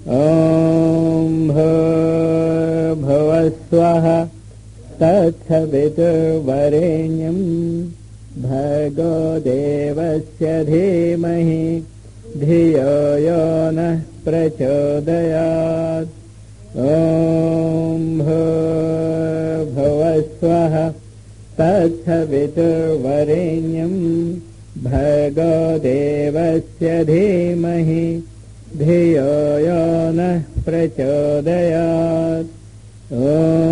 ॐ भुवस्वः तत्सवितुर्वरेण्यम् भर्गो देवस्य धीमहि धियो यो नः प्रचोदयात् ॐ भुवस्वः तत्सवितुर्वरेण्यम् भर्गो देवस्य धीमहि धियो यो नः प्रचोदयात् ॐ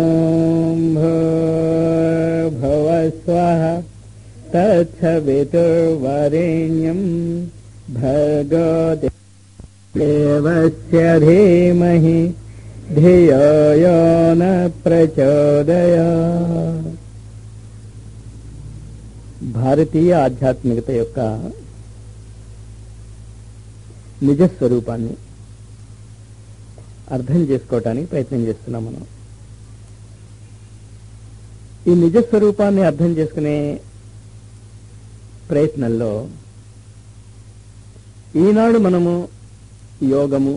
भुवस्वः तत्सवितुर्वरेण्यम् भर्गो देवस्य धीमहि धियो यो न ప్రచోదయాత్ భారతీయ ఆధ్యాత్మికత యొక్క నిజ స్వరూపాన్ని అర్థం చేసుకోవటానికి ప్రయత్నం చేస్తున్నాం మనం ఈ నిజ స్వరూపాన్ని అర్థం చేసుకునే ప్రయత్నంలో ఈనాడు మనము యోగము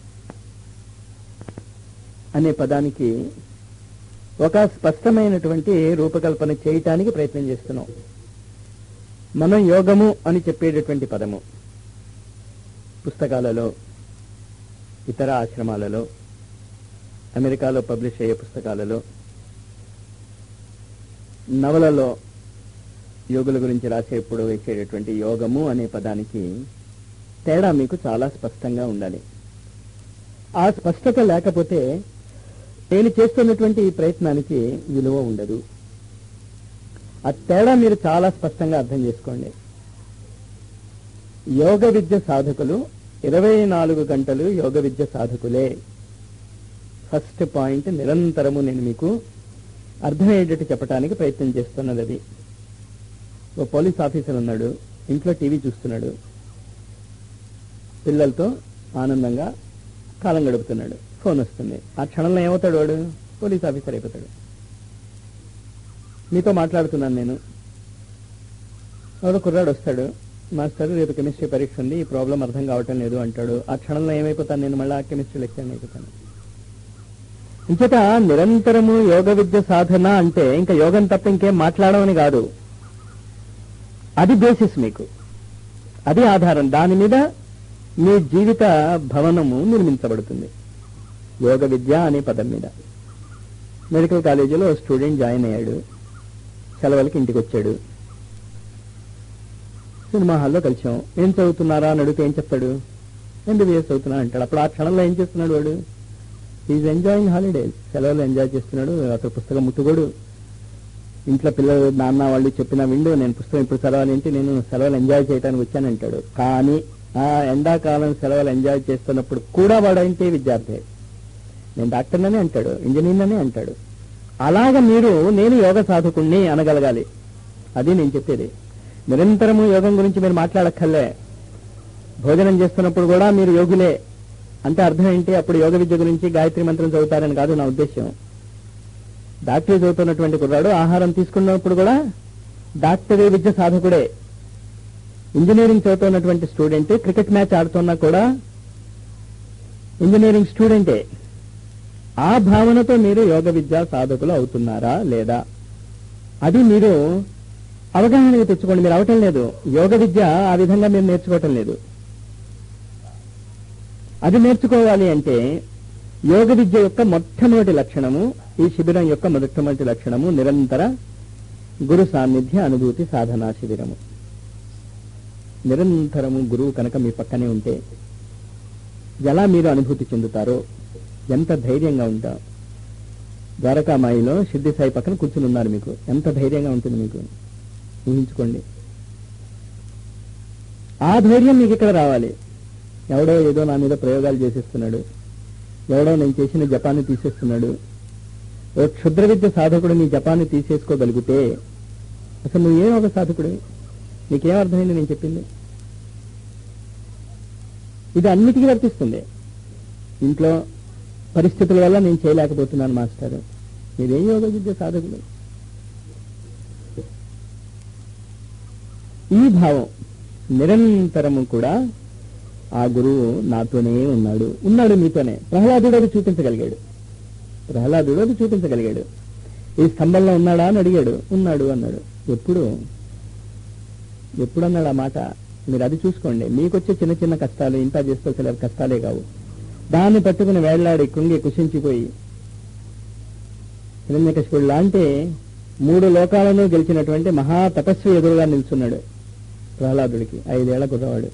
అనే పదానికి ఒక స్పష్టమైనటువంటి రూపకల్పన చేయటానికి ప్రయత్నం చేస్తున్నాం మనం యోగము అని చెప్పేటటువంటి పదము పుస్తకాలలో ఇతర ఆశ్రమాలలో అమెరికాలో పబ్లిష్ అయ్యే పుస్తకాలలో నవలలో యోగుల గురించి రాసేప్పుడు వేసేటటువంటి యోగము అనే పదానికి తేడా మీకు చాలా స్పష్టంగా ఉండాలి ఆ స్పష్టత లేకపోతే నేను చేస్తున్నటువంటి ఈ ప్రయత్నానికి విలువ ఉండదు ఆ తేడా మీరు చాలా స్పష్టంగా అర్థం చేసుకోండి యోగ విద్య సాధకులు ఇరవై నాలుగు గంటలు యోగ విద్య సాధకులే ఫస్ట్ పాయింట్ నిరంతరము నేను మీకు అర్థమయ్యేటట్టు చెప్పడానికి ప్రయత్నం చేస్తున్నది అది ఓ పోలీస్ ఆఫీసర్ ఉన్నాడు ఇంట్లో టీవీ చూస్తున్నాడు పిల్లలతో ఆనందంగా కాలం గడుపుతున్నాడు ఫోన్ వస్తుంది ఆ క్షణంలో ఏమవుతాడు వాడు పోలీస్ ఆఫీసర్ అయిపోతాడు మీతో మాట్లాడుతున్నాను నేను ఎవరో కుర్రాడు వస్తాడు మాస్టర్ రేపు కెమిస్ట్రీ పరీక్ష ఉంది ఈ ప్రాబ్లం అర్థం కావటం లేదు అంటాడు ఆ క్షణంలో ఏమైపోతాను నేను మళ్ళీ కెమిస్ట్రీ లెక్చర్ అయిపోతాను ఇంచేత నిరంతరము యోగ విద్య సాధన అంటే ఇంకా యోగం తప్ప ఇంకేం మాట్లాడమని కాదు అది బేసిస్ మీకు అది ఆధారం దాని మీద మీ జీవిత భవనము నిర్మించబడుతుంది యోగ విద్య అనే పదం మీద మెడికల్ కాలేజీలో స్టూడెంట్ జాయిన్ అయ్యాడు సెలవులకి ఇంటికి వచ్చాడు సినిమా హాల్లో కలిసాం ఏం చదువుతున్నారా అని అడిగితే ఏం చెప్తాడు ఎంబీబీఎస్ చదువుతున్నా అంటాడు అప్పుడు ఆ క్షణంలో ఏం చేస్తున్నాడు వాడు ఈజ్ ఎంజాయింగ్ హాలిడేస్ సెలవులు ఎంజాయ్ చేస్తున్నాడు అతను పుస్తకం ముట్టుకోడు ఇంట్లో పిల్లలు నాన్న వాళ్ళు చెప్పిన విండు నేను పుస్తకం ఇప్పుడు చదవాలి అంటే నేను సెలవులు ఎంజాయ్ చేయడానికి వచ్చానంటాడు కానీ ఆ ఎండాకాలం సెలవులు ఎంజాయ్ చేస్తున్నప్పుడు కూడా వాడంటే విద్యార్థి నేను డాక్టర్నని అంటాడు ఇంజనీర్నని అంటాడు అలాగ మీరు నేను యోగ సాధకుణ్ణి అనగలగాలి అది నేను చెప్పేది నిరంతరము యోగం గురించి మీరు మాట్లాడక్కర్లే భోజనం చేస్తున్నప్పుడు కూడా మీరు యోగులే అంటే అర్థం ఏంటి అప్పుడు యోగ విద్య గురించి గాయత్రి మంత్రం చదువుతారని కాదు నా ఉద్దేశం డాక్టరీ చదువుతున్నటువంటి కుర్రాడు ఆహారం తీసుకున్నప్పుడు కూడా డాక్టరీ విద్య సాధకుడే ఇంజనీరింగ్ చదువుతున్నటువంటి స్టూడెంట్ క్రికెట్ మ్యాచ్ ఆడుతున్నా కూడా ఇంజనీరింగ్ స్టూడెంటే ఆ భావనతో మీరు యోగ విద్యా సాధకులు అవుతున్నారా లేదా అది మీరు అవగాహనకి తెచ్చుకోండి మీరు అవటం లేదు యోగ విద్య ఆ విధంగా మీరు నేర్చుకోవటం లేదు అది నేర్చుకోవాలి అంటే యోగ విద్య యొక్క మొట్టమొదటి లక్షణము ఈ శిబిరం యొక్క మొట్టమొదటి లక్షణము నిరంతర గురు సాన్నిధ్య అనుభూతి సాధనా శిబిరము నిరంతరము గురువు కనుక మీ పక్కనే ఉంటే ఎలా మీరు అనుభూతి చెందుతారో ఎంత ధైర్యంగా ఉంటా ద్వారకామాయిలో సిద్ధి సాయి పక్కన కూర్చుని ఉన్నారు మీకు ఎంత ధైర్యంగా ఉంటుంది మీకు ఊహించుకోండి ఆ ధైర్యం మీకు ఇక్కడ రావాలి ఎవడో ఏదో నా మీద ప్రయోగాలు చేసేస్తున్నాడు ఎవడో నేను చేసిన జపాన్ని తీసేస్తున్నాడు ఓ క్షుద్ర విద్య సాధకుడు నీ జపాన్ని తీసేసుకోగలిగితే అసలు నువ్వేం ఒక సాధకుడు నీకేం అర్థమైంది నేను చెప్పింది ఇది అన్నిటికీ వర్తిస్తుంది ఇంట్లో పరిస్థితుల వల్ల నేను చేయలేకపోతున్నాను మాస్టర్ మీరేం యోగ విద్య సాధకులు ఈ భావం నిరంతరము కూడా ఆ గురువు నాతోనే ఉన్నాడు ఉన్నాడు మీతోనే ప్రహ్లాదుడు అది చూపించగలిగాడు ప్రహ్లాదుడు అది చూపించగలిగాడు ఈ స్తంభంలో ఉన్నాడా అని అడిగాడు ఉన్నాడు అన్నాడు ఎప్పుడు ఎప్పుడు అన్నాడు ఆ మాట మీరు అది చూసుకోండి మీకు వచ్చే చిన్న చిన్న కష్టాలు ఇంత చేసుకోవచ్చు కష్టాలే కావు దాన్ని పట్టుకుని వేళ్లాడి కృంగి కుషించిపోయి హిరణ్యకశిపుడు లాంటి మూడు లోకాలను గెలిచినటువంటి మహా తపస్వి ఎదురుగా నిల్చున్నాడు ప్రహ్లాదుడికి ఐదేళ్ల కుర్రవాడు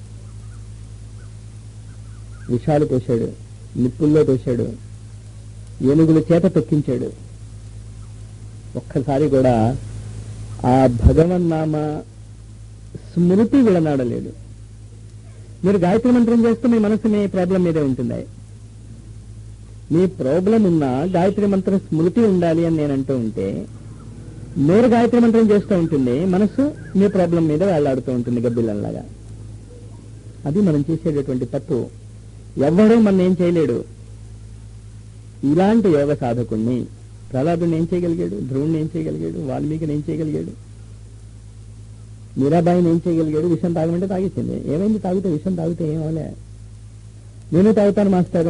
విషాలు తోశాడు నిప్పుల్లో తోశాడు ఏనుగుల చేత తొక్కించాడు ఒక్కసారి కూడా ఆ భగవన్నామ స్మృతి విడనాడలేదు మీరు గాయత్రి మంత్రం చేస్తే మీ మనసు మీ ప్రాబ్లం మీదే ఉంటుంది మీ ప్రాబ్లం ఉన్నా గాయత్రి మంత్ర స్మృతి ఉండాలి అని నేను అంటూ ఉంటే మీరు గాయత్రి మంత్రం చేస్తూ ఉంటుంది మనసు మీ ప్రాబ్లం మీద వేళ్లాడుతూ ఉంటుంది గబ్బిలంలాగా అది మనం చేసేటటువంటి తప్పు ఎవ్వడూ మన ఏం చేయలేడు ఇలాంటి యోగ సాధకుణ్ణి ప్రహ్లాదుని ఏం చేయగలిగాడు ధ్రువుణ్ణి ఏం చేయగలిగాడు వాల్మీకిని ఏం చేయగలిగాడు మీరాబాయిని ఏం చేయగలిగాడు విషయం తాగమంటే తాగేసింది ఏమైంది తాగితే విషయం తాగితే ఏమవలే నేను తాగుతాను మాస్టర్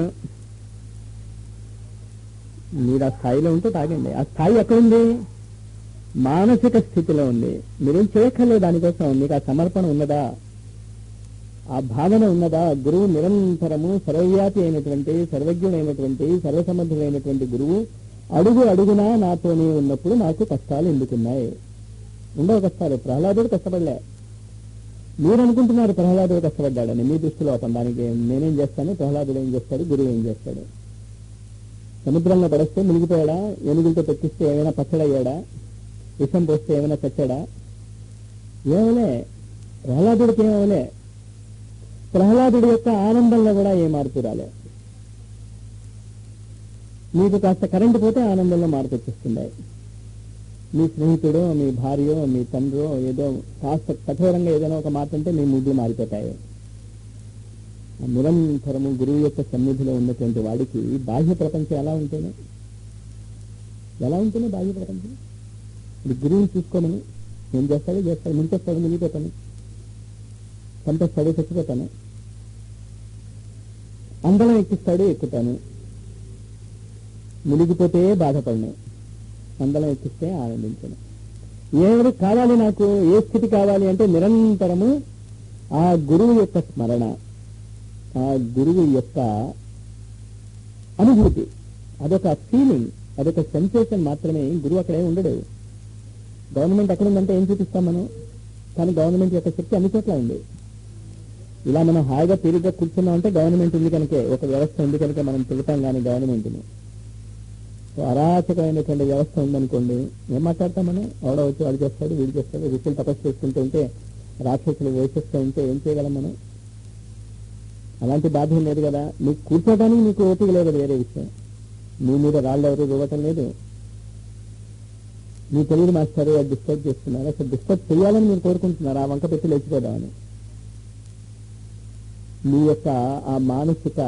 మీరు ఆ స్థాయిలో ఉంటే తాగండి ఆ స్థాయి ఎక్కడుంది మానసిక స్థితిలో ఉంది మీరేం చేయక్కర్లేదు దానికోసం మీకు ఆ సమర్పణ ఉన్నదా ఆ భావన ఉన్నదా గురువు నిరంతరము సర్వవ్యాపి అయినటువంటి సర్వజ్ఞుడైనటువంటి సర్వసమర్థుడైనటువంటి గురువు అడుగు అడుగునా నాతోనే ఉన్నప్పుడు నాకు కష్టాలు ఎందుకున్నాయి ఉండవు కష్టాలు ప్రహ్లాదుడు కష్టపడలే మీరు అనుకుంటున్నారు ప్రహ్లాదుడు కష్టపడ్డాడని మీ దృష్టిలో అతను దానికి నేనేం చేస్తాను ప్రహ్లాదుడు ఏం చేస్తాడు గురువు ఏం చేస్తాడు సముద్రంలో పడేస్తే మునిగిపోయాడా ఏనుగులతో పెట్టిస్తే ఏమైనా పచ్చడయ్యాడా విషం పోస్తే ఏమైనా చచ్చాడా ఏమలే ప్రహ్లాదుడికి ఏమవలే ప్రహ్లాదుడి యొక్క ఆనందంలో కూడా ఏ మార్పు రాలే మీకు కాస్త కరెంటు పోతే ఆనందంలో మార్పు వచ్చేస్తుంది మీ స్నేహితుడో మీ భార్యో మీ తండ్రో ఏదో కాస్త కఠోరంగా ఏదైనా ఒక మాట అంటే మీ ముడ్లు మారిపోతాయి ఆ నిరంతరము గురువు యొక్క సన్నిధిలో ఉన్నటువంటి వాడికి బాహ్య ప్రపంచం ఎలా ఉంటుంది ఎలా ఉంటుంది బాహ్య ప్రపంచం ఇప్పుడు గురువుని చూసుకోమని ఏం చేస్తాడో చేస్తాడు ముంచేస్తాడు మునిగిపోతాను చంపేస్తాడు చచ్చిపోతాను అందరం ఎక్కిస్తాడు ఎక్కుతాను మునిగిపోతే బాధపడినాయి అందరం ఎక్కిస్తే ఆనందించను ఏమి కావాలి నాకు ఏ స్థితి కావాలి అంటే నిరంతరము ఆ గురువు యొక్క స్మరణ ఆ గురువు యొక్క అనుభూతి అదొక ఫీలింగ్ అదొక సెన్సేషన్ మాత్రమే గురువు అక్కడే ఉండడు గవర్నమెంట్ ఎక్కడ ఉందంటే ఏం చూపిస్తాం మనం కానీ గవర్నమెంట్ యొక్క శక్తి అన్ని చోట్ల ఉంది ఇలా మనం హాయిగా తీరిగ్గా కూర్చున్నాం అంటే గవర్నమెంట్ ఉంది కనుకే ఒక వ్యవస్థ ఉంది కనుక మనం తిరుగుతాం కానీ గవర్నమెంట్ని అరాచకమైనటువంటి వ్యవస్థ ఉందనుకోండి ఏం మాట్లాడతాం మనం ఎవడో వచ్చి వాడు చేస్తాడు వీడు చేస్తాడు ఋషులు తపస్సు చేసుకుంటూ ఉంటే రాక్షసులు వేసేస్తూ ఉంటే ఏం చేయగలం మనం అలాంటి బాధ్యం లేదు కదా మీకు కూర్చోడానికి మీకు ఓపిక లేదు వేరే విషయం మీ మీద రాళ్ళు ఎవరు ఇవ్వటం లేదు మీ తెలియదు మాస్టర్ అది డిస్టర్బ్ చేస్తున్నారు అసలు డిస్టర్బ్ చేయాలని మీరు కోరుకుంటున్నారు ఆ వంక పెట్టి లేచిపోదామని మీ యొక్క ఆ మానసిక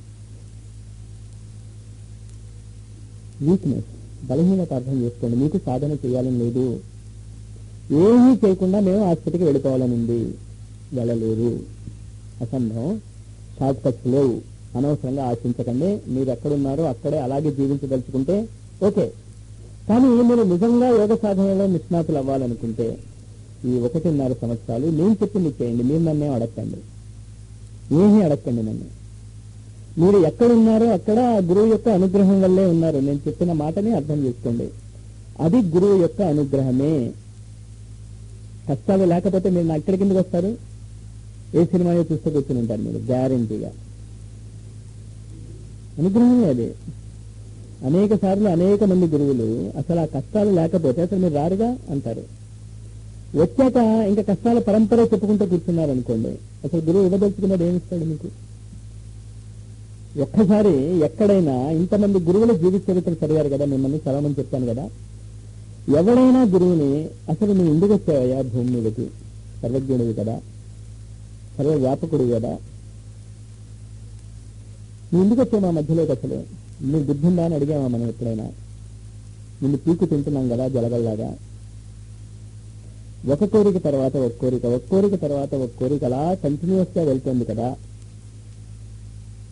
వీక్నెస్ బలహీనత అర్థం చేసుకోండి మీకు సాధన చేయాలని లేదు ఏమీ చేయకుండా మేము ఆ స్థితికి వెళ్ళిపోవాలని ఉంది వెళ్ళలేరు అసంభవం షార్ట్ కట్స్ లేవు అనవసరంగా ఆశించకండి మీరు ఎక్కడున్నారో అక్కడే అలాగే జీవించదలుచుకుంటే ఓకే కానీ మీరు నిజంగా యోగ సాధనలో నిష్ణాతులు అవ్వాలనుకుంటే ఈ ఒకటిన్నర సంవత్సరాలు నేను చెప్పింది చేయండి మీరు నన్నే అడగండి ఏమీ అడగండి నన్ను మీరు ఎక్కడున్నారో అక్కడ ఆ గురువు యొక్క అనుగ్రహం వల్లే ఉన్నారు నేను చెప్పిన మాటని అర్థం చేసుకోండి అది గురువు యొక్క అనుగ్రహమే కష్టాలు లేకపోతే మీరు నా ఇక్కడి కిందకు వస్తారు ఏ సినిమాయో చూస్తూ కూర్చుని ఉంటారు మీరు గ్యారంటీగా అనుగ్రహమే అది అనేక సార్లు అనేక మంది గురువులు అసలు ఆ కష్టాలు లేకపోతే అసలు మీరు రారుగా అంటారు వచ్చాక ఇంకా కష్టాల పరంపర చెప్పుకుంటూ కూర్చున్నారు అనుకోండి అసలు గురువు ఇవ్వదలుచుకున్నది ఏమిస్తాడు మీకు ఒక్కసారి ఎక్కడైనా ఇంతమంది గురువుల జీవిత చరిత్ర చదివారు కదా మిమ్మల్ని చదవమని చెప్పాను కదా ఎవడైనా గురువుని అసలు నువ్వు ఎందుకు వచ్చావయ్యా భూమి మీదకి సర్వజ్ఞుడివి కదా సర్వ వ్యాపకుడు కదా నువ్వు ఎందుకు వచ్చావు మా మధ్యలోకి అసలు నీ బుద్ధి ఉందా అని అడిగామా మనం ఎప్పుడైనా నిన్ను పీకు తింటున్నాం కదా జలగల్లాగా ఒక కోరిక తర్వాత ఒక కోరిక ఒక కోరిక తర్వాత ఒక కోరిక అలా కంటిన్యూస్ గా వెళ్తుంది కదా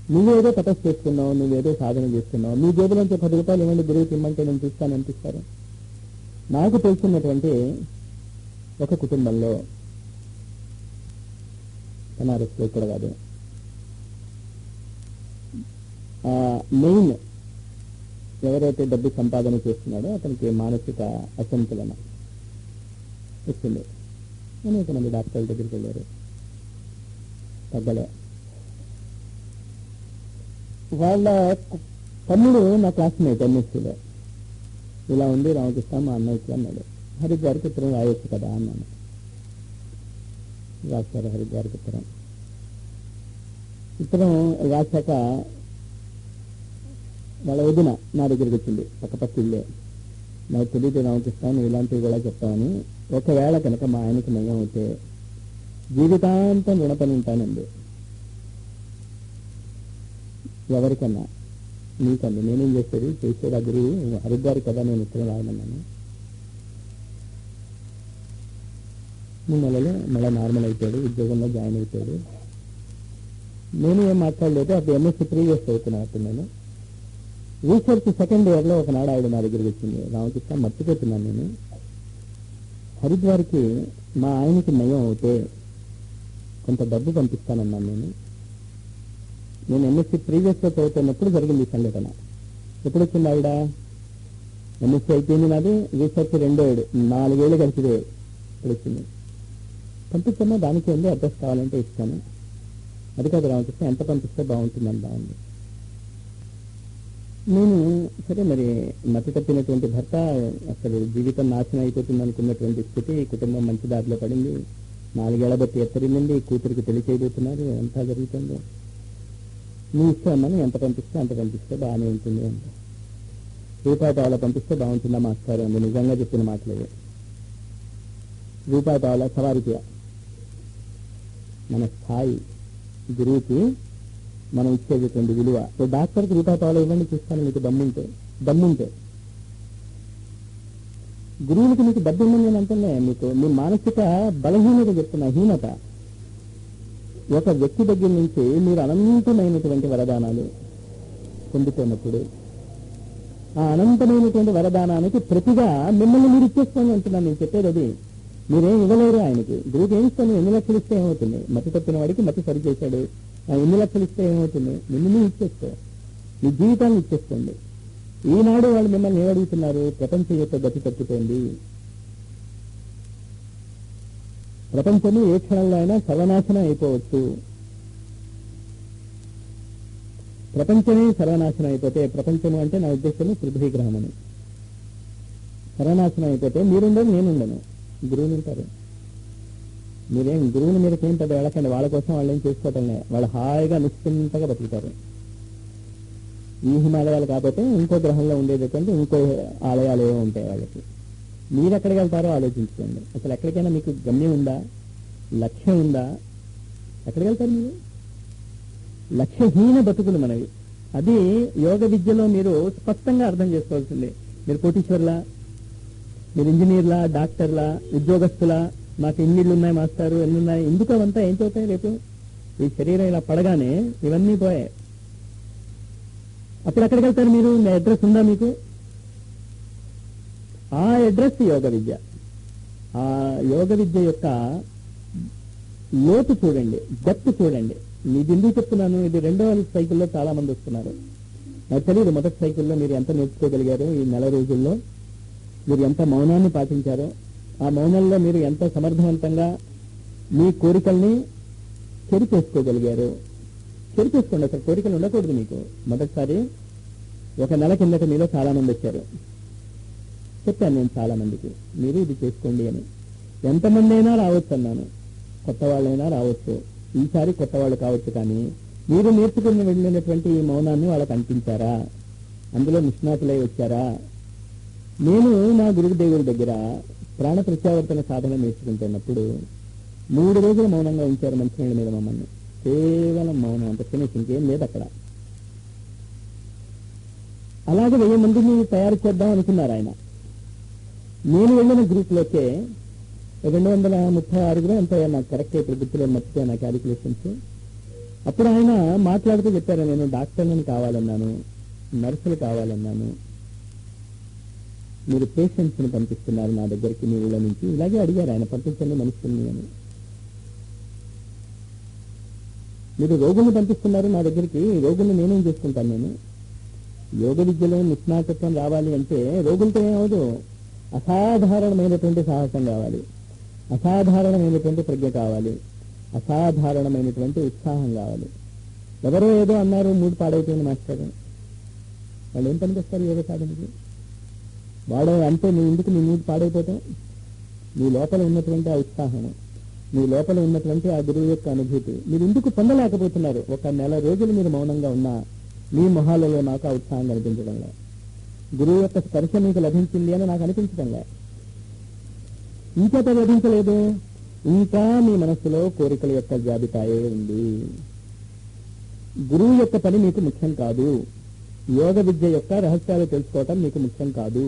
నువ్వేదో తపస్సు చేస్తున్నావు నువ్వేదో సాధన చేస్తున్నావు నీ జేబులోంచి పది రూపాయలు ఇవ్వండి గురువుకి ఇమ్మంటే నేను చూస్తాను అనిపిస్తారు నాకు తెలిసినటువంటి ఒక కుటుంబంలో బనారస్లో ఇక్కడ కాదు మెయిన్ ఎవరైతే డబ్బు సంపాదన చేస్తున్నాడో అతనికి మానసిక అసంతులన వచ్చింది అనేక మంది డాక్టర్ల దగ్గరికి వెళ్ళారు తగ్గలే వాళ్ళ కు- తమ్ముడు నా క్లాస్మేట్ ఎంఎస్సీలో ఇలా ఉంది రామకృష్ణ మా అన్నయ్యకి అన్నాడు హరిద్వార్కి ఉత్తరం రాయొచ్చు కదా అన్నాను రాశారు హరిద్వార్కి ఉత్తరం ఉత్తరం రాశాక వాళ్ళ వదిన నా దగ్గరికి వచ్చింది పక్క పక్క ఇల్లే నాకు తెలియదు రామకృష్ణ నువ్వు ఇలాంటివి కూడా చెప్తావని ఒకవేళ కనుక మా ఆయనకి నయం అయితే జీవితాంతం రుణపని ఉంటానండి ఎవరికన్నా నీకండి నేనేం చేసేది చేసేది ఆ గురువు హరిద్వార్ కదా నేను ఉత్తరం రాయమన్నాను మూడు నెలలు మళ్ళీ నార్మల్ అయిపోయాడు ఉద్యోగంలో జాయిన్ అయిపోయాడు నేను ఏం మాట్లాడలేదు అప్పుడు ఎంఎస్సీ త్రీ ఇయర్స్ అవుతున్నా అప్పుడు నేను రీసెర్చ్ సెకండ్ ఇయర్ లో ఒకనాడు ఆవిడ నా దగ్గరికి వచ్చింది రామకృష్ణ మర్చిపోతున్నాను నేను హరిద్వార్కి మా ఆయనకి నయం అవుతే కొంత డబ్బు పంపిస్తానన్నాను నేను నేను ఎంఎస్సీ ప్రీవియస్ లో చదువుతున్నప్పుడు జరిగింది ఈ సంఘటన ఎప్పుడు వచ్చింది ఆవిడ ఎంఎస్సీ అయిపోయింది నాది రీసెర్చ్ రెండో ఏడు నాలుగేళ్ళు కలిసిదే ఇప్పుడు వచ్చింది పంపించమ్మా దానికి ఉంది అడ్రస్ కావాలంటే ఇస్తాను అది కాదు రామకృష్ణ ఎంత పంపిస్తే బాగుంటుందని బాగుంది నేను సరే మరి మతి తప్పినటువంటి భర్త అసలు జీవితం నాశనం అయిపోతుంది అనుకున్నటువంటి స్థితి కుటుంబం మంచి దారిలో పడింది నాలుగేళ్ల బట్టి ఎత్తరిందండి కూతురికి పెళ్లి చేయబోతున్నారు అంతా జరుగుతుంది నీ ఇష్టం అమ్మని ఎంత పంపిస్తే అంత పంపిస్తే బాగానే ఉంటుంది అంట రూపాయి పావుల పంపిస్తే బాగుంటుందా మాస్టారు అంది నిజంగా చెప్పిన మాటలేదు రూపాయి పావుల సవారికి మన స్థాయి గురువుకి మనం ఇచ్చేటటువంటి విలువ సో డాక్టర్కి రూపాయి పావులు ఇవ్వండి చూస్తాను మీకు దమ్ముంటే దమ్ముంటే గురువులకి మీకు డబ్బు ఇవ్వండి నేను అంటున్నా మీకు మీ మానసిక బలహీనత చెప్తున్నా హీనత ఒక వ్యక్తి దగ్గర నుంచి మీరు అనంతమైనటువంటి వరదానాలు పొందుతున్నప్పుడు ఆ అనంతమైనటువంటి వరదానానికి ప్రతిగా మిమ్మల్ని మీరు ఇచ్చేసుకోండి అంటున్నాను నేను చెప్పేది అది మీరేం ఇవ్వలేరు ఆయనకి గురువుకి ఏం ఇస్తాను ఎన్ని లక్షలు ఇస్తే ఏమవుతుంది మతి తప్పిన వాడికి మతి సరి చేశాడు ఆ ఎన్ని లక్షలు ఇస్తే ఏమవుతుంది నిన్ను నువ్వు ఇచ్చేసుకో మీ జీవితాన్ని ఇచ్చేసుకోండి ఈనాడు వాళ్ళు మిమ్మల్ని ఏమడుగుతున్నారు ప్రపంచం యొక్క గతి తప్పుతోంది ప్రపంచము ఏ క్షణంలో అయినా సర్వనాశనం అయిపోవచ్చు ప్రపంచమే సర్వనాశనం అయిపోతే ప్రపంచము అంటే నా ఉద్దేశము పృథ్వీ గ్రహం అని సర్వనాశనం అయిపోతే మీరుండరు నేనుండను గురువులు ఉంటారు మీరేం గురువుని మీదకి ఏం పెద్ద వెళ్ళకండి వాళ్ళ కోసం వాళ్ళు ఏం చేసుకోవటం లేదు వాళ్ళు హాయిగా నిశ్చింతగా బతుకుతారు ఈ హిమాలయాలు కాకపోతే ఇంకో గ్రహంలో ఉండేటటువంటి ఇంకో ఆలయాలు ఏవో ఉంటాయి వాళ్ళకి మీరు ఎక్కడికి వెళ్తారో ఆలోచించుకోండి అసలు ఎక్కడికైనా మీకు గమ్యం ఉందా లక్ష్యం ఉందా ఎక్కడికి వెళ్తారు మీరు లక్ష్యహీన బతుకులు మనవి అది యోగ విద్యలో మీరు స్పష్టంగా అర్థం చేసుకోవాల్సింది మీరు కోటీశ్వర్లా మీరు ఇంజనీర్లా డాక్టర్లా ఉద్యోగస్తులా నాకు ఎన్నిళ్ళు ఉన్నాయి మాస్టారు ఎన్ని ఉన్నాయి ఎందుకు అవంతా ఏం చదువుతాయి రేపు ఈ శరీరం ఇలా పడగానే ఇవన్నీ పోయాయి అప్పుడు ఎక్కడికి వెళ్తారు మీరు మీ అడ్రస్ ఉందా మీకు ఆ అడ్రస్ యోగ విద్య ఆ యోగ విద్య యొక్క లోతు చూడండి డెప్త్ చూడండి ఇది ఎందుకు చెప్తున్నాను ఇది రెండవ సైకిల్లో చాలా మంది వస్తున్నారు నాకు తెలియదు మొదటి సైకిల్లో మీరు ఎంత నేర్చుకోగలిగారు ఈ నెల రోజుల్లో మీరు ఎంత మౌనాన్ని పాటించారో ఆ మౌనంలో మీరు ఎంత సమర్థవంతంగా మీ కోరికల్ని చెరిపేసుకోగలిగారు చెరిపేసుకోండి అసలు కోరికలు ఉండకూడదు మీకు మొదటిసారి ఒక నెల కిందట మీలో చాలా మంది వచ్చారు చెప్పాను నేను చాలా మందికి మీరు ఇది చేసుకోండి అని ఎంతమంది అయినా రావచ్చు అన్నాను కొత్త వాళ్ళైనా రావచ్చు ఈసారి కొత్త వాళ్ళు కావచ్చు కానీ మీరు నేర్చుకుని వెళ్ళినటువంటి ఈ మౌనాన్ని వాళ్ళకి అనిపించారా అందులో నిష్ణాతులై వచ్చారా నేను నా గురుదేవుడి దగ్గర ప్రాణ ప్రత్యావర్తన సాధన నేర్చుకుంటున్నప్పుడు మూడు రోజులు మౌనంగా ఉంచారు మంచినీళ్ళ మీద మమ్మల్ని కేవలం మౌనం అంత ఫినిష్ ఇంకేం లేదు అక్కడ అలాగే వెయ్యి మందిని తయారు చేద్దాం అనుకున్నారు ఆయన నేను వెళ్ళిన గ్రూప్లోకే రెండు వందల ముప్పై ఆరుగులో ఎంత నాకు కరెక్ట్ ఇప్పుడు గుర్తులేదు మర్చిపోయాను నా క్యాలిక్యులేషన్స్ అప్పుడు ఆయన మాట్లాడుతూ చెప్పారు నేను డాక్టర్లను కావాలన్నాను నర్సులు కావాలన్నాను మీరు పేషెంట్స్ ని పంపిస్తున్నారు నా దగ్గరికి మీ ఊళ్ళ నుంచి ఇలాగే అడిగారు ఆయన పంపించండి మనుషుల్ని అని మీరు రోగుల్ని పంపిస్తున్నారు నా దగ్గరికి రోగుల్ని నేనేం చేసుకుంటాను నేను యోగ విద్యలో నిష్ణాతత్వం రావాలి అంటే రోగులతో ఏమవదు అసాధారణమైనటువంటి సాహసం కావాలి అసాధారణమైనటువంటి ప్రజ్ఞ కావాలి అసాధారణమైనటువంటి ఉత్సాహం కావాలి ఎవరో ఏదో అన్నారు మూడు పాడైపోయింది మాస్టర్ వాళ్ళు ఏం పనికొస్తారు యోగ సాధనకి వాడు అంటే నీ ఇందుకు నీ మూడు పాడైపోతాం నీ లోపల ఉన్నటువంటి ఆ ఉత్సాహం మీ లోపల ఉన్నటువంటి ఆ గురువు యొక్క అనుభూతి మీరు ఎందుకు పొందలేకపోతున్నారు ఒక నెల రోజులు మీరు మౌనంగా ఉన్నా మీ మొహాలలో నాకు ఆ ఉత్సాహం కనిపించడంలే గురువు యొక్క స్పర్శ మీకు లభించింది అని నాకు అనిపించడంలే ఇంకేత లభించలేదు ఇంకా మీ మనస్సులో కోరికల యొక్క జాబితాయే ఉంది గురువు యొక్క పని మీకు ముఖ్యం కాదు యోగ విద్య యొక్క రహస్యాలు తెలుసుకోవటం మీకు ముఖ్యం కాదు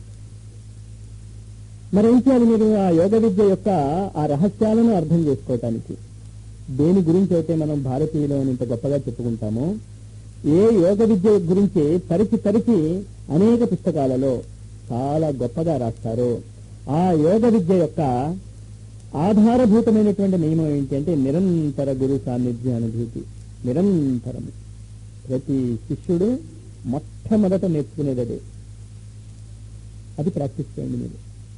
మరేం చేయాలి మీరు ఆ యోగ విద్య యొక్క ఆ రహస్యాలను అర్థం చేసుకోవటానికి దేని గురించి అయితే మనం భారతీయులు అని ఇంత గొప్పగా చెప్పుకుంటామో ఏ యోగ విద్య గురించి తరిచి తరిచి అనేక పుస్తకాలలో చాలా గొప్పగా రాస్తారో ఆ యోగ విద్య యొక్క ఆధారభూతమైనటువంటి నియమం ఏంటి అంటే నిరంతర గురు సాన్నిధ్య అనుభూతి నిరంతరం ప్రతి శిష్యుడు మొట్టమొదట నేర్చుకునేది అదే అది ప్రాక్టీస్ చేయండి మీరు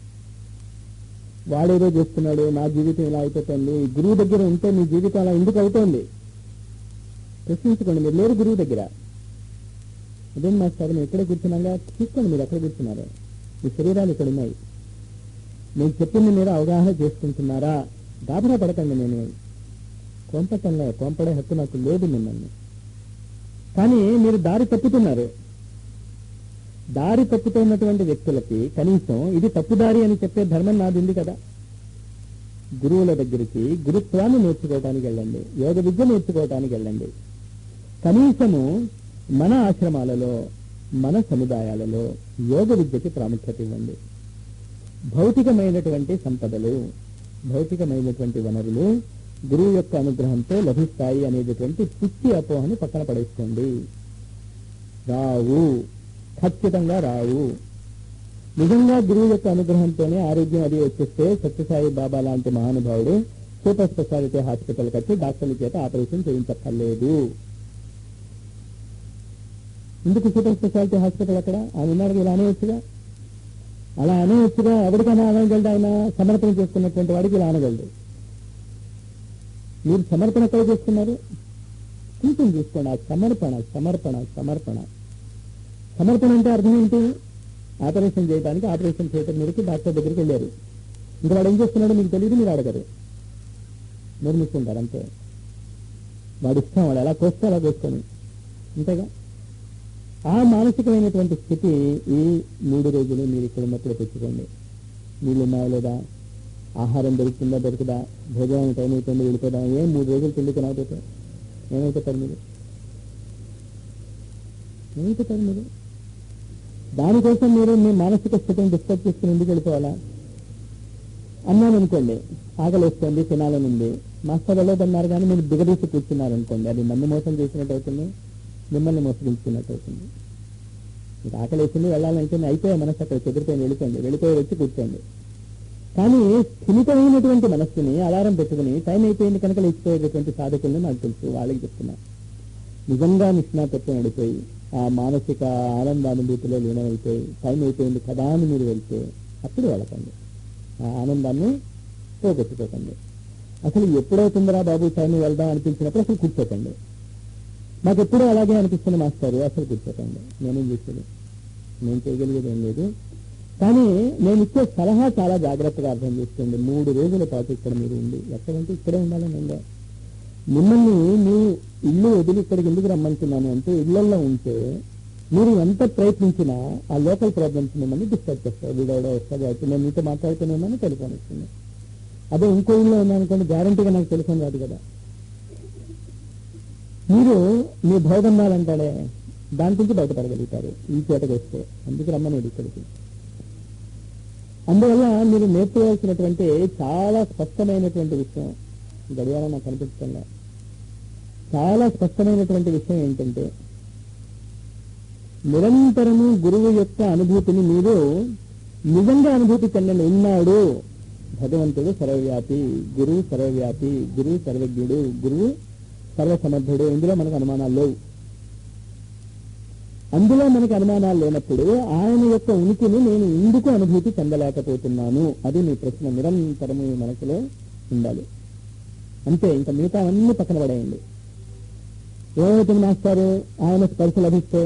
వాడేదో చేస్తున్నాడు నా జీవితం ఇలా అయిపోతుంది గురువు దగ్గర ఉంటే మీ జీవితం అలా ఎందుకు అవుతోంది ప్రశ్నించుకోండి మీరు లేరు గురువు దగ్గర అదేం మాస్టర్ మేము ఎక్కడ కూర్చున్నాగా చూసుకోండి మీరు ఎక్కడ కూర్చున్నారు మీ శరీరాలు ఇక్కడ ఉన్నాయి నేను చెప్పింది మీరు అవగాహన చేసుకుంటున్నారా గాబరా పడకండి నేను కొంపటంగా కొంపడే హక్కు నాకు లేదు మిమ్మల్ని కానీ మీరు దారి తప్పుతున్నారు దారి తప్పుతున్నటువంటి వ్యక్తులకి కనీసం ఇది తప్పుదారి అని చెప్పే ధర్మం నాది ఉంది కదా గురువుల దగ్గరికి గురుత్వాన్ని నేర్చుకోవటానికి వెళ్ళండి యోగ విద్య నేర్చుకోవటానికి వెళ్ళండి కనీసము మన ఆశ్రమాలలో మన సముదాయాలలో యోగ విద్యకి ప్రాముఖ్యత ఇవ్వండి భౌతికమైనటువంటి సంపదలు భౌతికమైనటువంటి వనరులు గురువు యొక్క అనుగ్రహంతో లభిస్తాయి అనేటటువంటి పిచ్చి అపోహని పక్కన పడేసుకోండి రావు ఖచ్చితంగా రావు నిజంగా గురువు యొక్క అనుగ్రహంతోనే ఆరోగ్యం అది వచ్చేస్తే సత్యసాయి బాబా లాంటి మహానుభావుడు సూపర్ స్పెషాలిటీ హాస్పిటల్ కట్టి డాక్టర్ల చేత ఆపరేషన్ చేయించక్కర్లేదు ఎందుకు సూపర్ స్పెషాలిటీ హాస్పిటల్ అక్కడ ఆయన ఉన్నారు ఇలా అనేవచ్చుగా అలా అనేవచ్చుగా ఎవరికైనా అనగలడు ఆయన సమర్పణ చేసుకున్నటువంటి వాడికి ఇలా అనగలడు మీరు సమర్పణ ఎక్కడ చేస్తున్నారు కొంచెం చూసుకోండి ఆ సమర్పణ సమర్పణ సమర్పణ సమర్పణ అంటే అర్థం ఏంటి ఆపరేషన్ చేయడానికి ఆపరేషన్ థియేటర్ మీదకి డాక్టర్ దగ్గరికి వెళ్ళారు ఇంకా వాడు ఏం చేస్తున్నాడో మీకు తెలియదు మీరు అడగరు నిర్మిస్తుంటారు అంతే వాడు ఇష్టం వాడు ఎలా కోస్తే అలా కోసుకొని అంతేగా ఆ మానసికమైనటువంటి స్థితి ఈ మూడు రోజులు మీరు ఇక్కడ ఉన్నప్పుడు తెచ్చుకోండి నీళ్ళు ఉన్నాయా లేదా ఆహారం దొరుకుతుందా దొరుకుదా భోజనం టైం అయిపోయింది వెళ్ళిపోదా ఏం మూడు రోజులు తిండి తినకపోతే ఏమైపోతారు మీరు ఏమైపోతారు మీరు దానికోసం మీరు మీ మానసిక స్థితిని డిస్టర్బ్ చేసుకుని ఎందుకు వెళ్ళిపోవాలా అన్నాను అనుకోండి ఆకలి వస్తుంది తినాలని ఉంది మాస్టర్ వెళ్ళొద్దన్నారు కానీ మీరు దిగదీసి కూర్చున్నారు అనుకోండి అది నన్ను మోసం చేసినట్టు అవుతుంది మిమ్మల్ని మోసగించినట్టు అవుతుంది మీకు ఆకలి వేసింది వెళ్ళాలంటే అయిపోయే మనసు అక్కడ చెదిరిపోయింది వెళ్ళిపోయింది వెళ్ళిపోయి వచ్చి కూర్చోండి కానీ స్థిమితమైనటువంటి మనస్సుని అలారం పెట్టుకుని టైం అయిపోయింది కనుక లేచిపోయేటటువంటి సాధకుల్ని నాకు తెలుసు వాళ్ళకి చెప్తున్నా నిజంగా నిష్ణాతత్వం వెళ్ళిపోయి ఆ మానసిక ఆనందానుభూతిలో లీనమైపోయి టైం అయిపోయింది కదా అని మీరు వెళ్తే అప్పుడు వెళ్ళకండి ఆ ఆనందాన్ని పోగొట్టుకోకండి అసలు ఎప్పుడవుతుందిరా బాబు టైం వెళ్దాం అనిపించినప్పుడు అసలు కూర్చోకండి నాకు ఎప్పుడూ అలాగే అనిపిస్తుంది మాస్టారు అసలు కూర్చోకండి నేనేం చేసేది నేను చేయగలిగేది ఏం లేదు కానీ నేను ఇచ్చే సలహా చాలా జాగ్రత్తగా అర్థం చేసుకోండి మూడు రోజుల పాటు ఇక్కడ మీరు ఉండి ఎక్కడంటే ఇక్కడే ఉండాలని ఉందా మిమ్మల్ని మీ ఇల్లు వదిలి ఇక్కడికి ఎందుకు రమ్మంటున్నాను అంటే ఇళ్లలో ఉంటే మీరు ఎంత ప్రయత్నించినా ఆ లోకల్ ప్రాబ్లమ్స్ మిమ్మల్ని డిస్టర్బ్ చేస్తారు వీడెవడో వస్తుంది అయితే నేను మీతో మాట్లాడుతూనే ఉన్నాను టెలిఫోన్ వస్తుంది అదే ఇంకో ఇల్లు ఉన్నానుకోండి గ్యారంటీగా నాకు టెలిఫోన్ రాదు కదా మీరు మీ భోగందాలు అంటాడే దాని నుంచి బయటపడగలుగుతారు ఈ చేటకు వస్తే అందుకు రమ్మనేది ఇక్కడికి అందువల్ల మీరు నేర్చుకోవాల్సినటువంటి చాలా స్పష్టమైనటువంటి విషయం గడియారం నాకు కనిపించడం చాలా స్పష్టమైనటువంటి విషయం ఏంటంటే నిరంతరము గురువు యొక్క అనుభూతిని మీరు నిజంగా అనుభూతి చెందండి ఉన్నాడు భగవంతుడు సర్వవ్యాపి గురువు సర్వవ్యాపి గురువు సర్వజ్ఞుడు గురువు సర్వసమర్థుడు ఇందులో మనకు అనుమానాలు లేవు అందులో మనకు అనుమానాలు లేనప్పుడు ఆయన యొక్క ఉనికిని నేను ఎందుకు అనుభూతి చెందలేకపోతున్నాను అది మీ ప్రశ్న నిరంతరము మీ మనసులో ఉండాలి అంతే ఇంకా మిగతా అన్ని పక్కన పడేయండి ఏమవుతుంది మాస్టారు ఆయన స్పర్శ లభిస్తే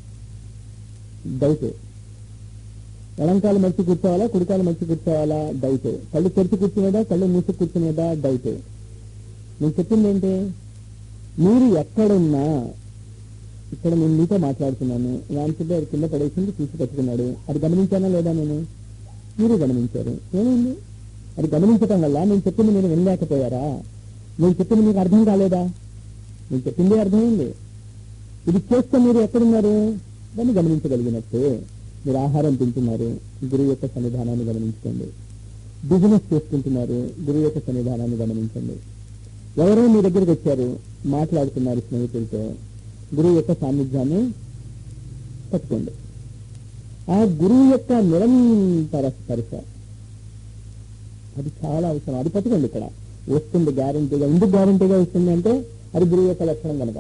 డౌట్ ఎడంకాలు మర్చి కూర్చోవాలా కుడికాలు మర్చి కూర్చోవాలా డౌట్ కళ్ళు తెరిచి కూర్చునేదా కళ్ళు మూసి కూర్చునేదా డౌట్ నేను చెప్పింది ఏంటి మీరు ఎక్కడున్నా ఇక్కడ నేను మీతో మాట్లాడుతున్నాను రామసుబ్బ కింద పడేసింది తీసి పట్టుకున్నాడు అది గమనించానా లేదా నేను మీరు గమనించారు ఏమైంది అది గమనించటం వల్ల నేను చెప్పింది మీరు వినలేకపోయారా నేను చెప్పింది మీకు అర్థం కాలేదా నేను చెప్పింది అర్థమైంది ఇది చేస్తే మీరు ఎక్కడున్నారు దాన్ని గమనించగలిగినట్టే మీరు ఆహారం తింటున్నారు గురువు యొక్క సన్నిధానాన్ని గమనించుకోండి బిజినెస్ చేసుకుంటున్నారు గురువు యొక్క సన్నిధానాన్ని గమనించండి ఎవరో మీ దగ్గరికి వచ్చారు మాట్లాడుతున్నారు స్నేహితులతో గురువు యొక్క సాన్నిధ్యాన్ని పట్టుకోండి ఆ గురువు యొక్క నిరంతర స్పర్శ అది చాలా అవసరం అది పట్టుకోండి ఇక్కడ వస్తుంది గ్యారంటీగా ఎందుకు గ్యారంటీగా వస్తుంది అంటే అది గురువు యొక్క లక్షణం కనుక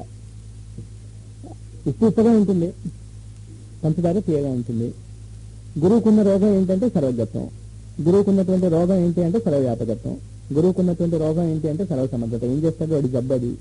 ఉప్పు ఉప్పగా ఉంటుంది పంచదార తీయగా ఉంటుంది గురువుకున్న రోగం ఏంటంటే సర్వజ్ఞత్వం గురువుకున్నటువంటి రోగం ఏంటి అంటే సర్వవ్యాపకత్వం గురువుకున్నటువంటి రోగం ఏంటి అంటే సర్వసమర్థత ఏం చేస్తాడు వాడి జబ్బది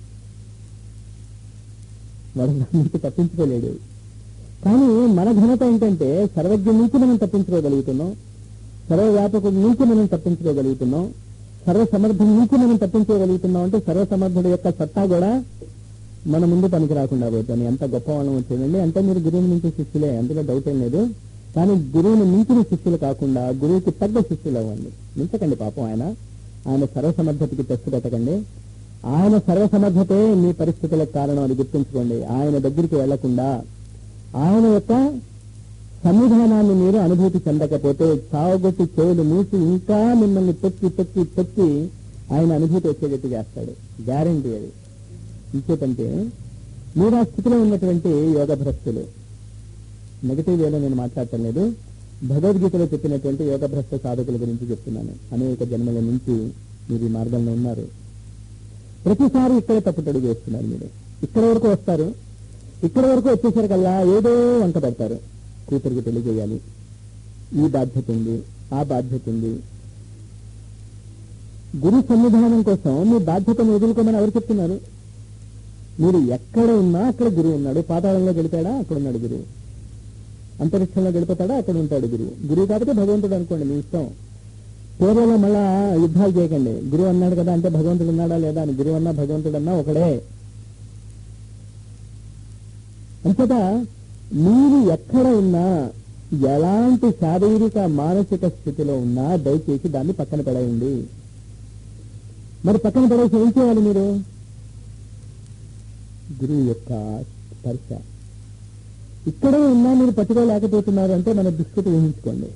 వాడు దాని నుంచి తప్పించుకోలేడు కానీ మన ఘనత ఏంటంటే సర్వజ్ఞ నుంచి మనం తప్పించుకోగలుగుతున్నాం సర్వవ్యాపకుడి నుంచి మనం తప్పించుకోగలుగుతున్నాం సర్వసమర్థం నుంచి మనం తప్పించుకోగలుగుతున్నాం అంటే సర్వసమర్థుడు యొక్క సత్తా కూడా మన ముందు పనికి రాకుండా పోతుంది ఎంత గొప్ప వాళ్ళం వచ్చిందండి అంటే మీరు గురువుని నుంచి శిష్యులే అందులో డౌట్ ఏం లేదు కానీ గురువుని మించిన శిష్యులు కాకుండా గురువుకి తగ్గ శిష్యులు అవ్వండి మించకండి పాపం ఆయన ఆయన సర్వసమర్థతకి టెస్ట్ పెట్టకండి ఆయన సర్వసమర్థతే మీ పరిస్థితులకు కారణం అది గుర్తుంచుకోండి ఆయన దగ్గరికి వెళ్లకుండా ఆయన యొక్క సన్నిధానాన్ని మీరు అనుభూతి చెందకపోతే చావగొట్టి చెవులు మూసి ఇంకా మిమ్మల్ని తొక్కి తొక్కి తొక్కి ఆయన అనుభూతి వచ్చేటట్టు చేస్తాడు గ్యారంటీ అది ఇంకేటంటే మీరు ఆ స్థితిలో ఉన్నటువంటి యోగ భ్రష్టులు నెగటివ్ వేలో నేను మాట్లాడటం లేదు భగవద్గీతలో చెప్పినటువంటి యోగ భ్రష్ట సాధకుల గురించి చెప్తున్నాను అనేక జన్మల నుంచి మీరు ఈ మార్గంలో ఉన్నారు ప్రతిసారి ఇక్కడే తప్పుటడుగు వేస్తున్నారు మీరు ఇక్కడ వరకు వస్తారు ఇక్కడ వరకు వచ్చేసరికల్లా ఏదో వంక పెడతారు కూతురికి పెళ్లి చేయాలి ఈ బాధ్యత ఉంది ఆ బాధ్యత ఉంది గురు సన్నిధానం కోసం మీ బాధ్యతను వదులుకోమని ఎవరు చెప్తున్నారు మీరు ఎక్కడ ఉన్నా అక్కడ గురువు ఉన్నాడు పాతాళంలో గెలిపాడా అక్కడ ఉన్నాడు గురువు అంతరిక్షంలో గడిపోతాడా అక్కడ ఉంటాడు గురువు గురువు కాబట్టి భగవంతుడు అనుకోండి మీ ఇష్టం పూర్వంలో మళ్ళా యుద్ధాలు చేయకండి గురువు అన్నాడు కదా అంటే భగవంతుడు ఉన్నాడా లేదా అని గురువు అన్నా భగవంతుడు అన్నా ఒకడే అంతటా మీరు ఎక్కడ ఉన్నా ఎలాంటి శారీరక మానసిక స్థితిలో ఉన్నా దయచేసి దాన్ని పక్కన పడేయండి మరి పక్కన పడేసి ఏం చేయాలి మీరు గురువు యొక్క స్పర్శ ఇక్కడే ఉన్నా మీరు పట్టుకోలేకపోతున్నారు అంటే మన దుస్థితి ఊహించుకోండి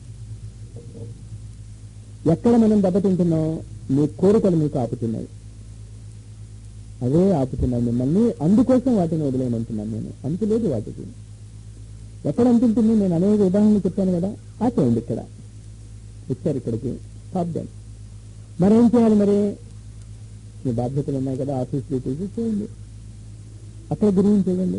ఎక్కడ మనం దెబ్బతింటున్నాం మీ కోరికలు మీకు ఆపుతున్నాయి అవే ఆపుతున్నాయి మిమ్మల్ని అందుకోసం వాటిని వదిలేయమంటున్నాను నేను అంతు లేదు వాటికి ఎక్కడ అంటుంటుంది నేను అనేక ఉదాహరణలు చెప్పాను కదా ఆపేయండి ఇక్కడ వచ్చారు ఇక్కడికి స్టాప్ దాన్ మరి ఏం చేయాలి మరి మీ బాధ్యతలు ఉన్నాయి కదా ఆఫీస్ డ్యూటీస్ చేయండి అక్కడ గురువుని చేయండి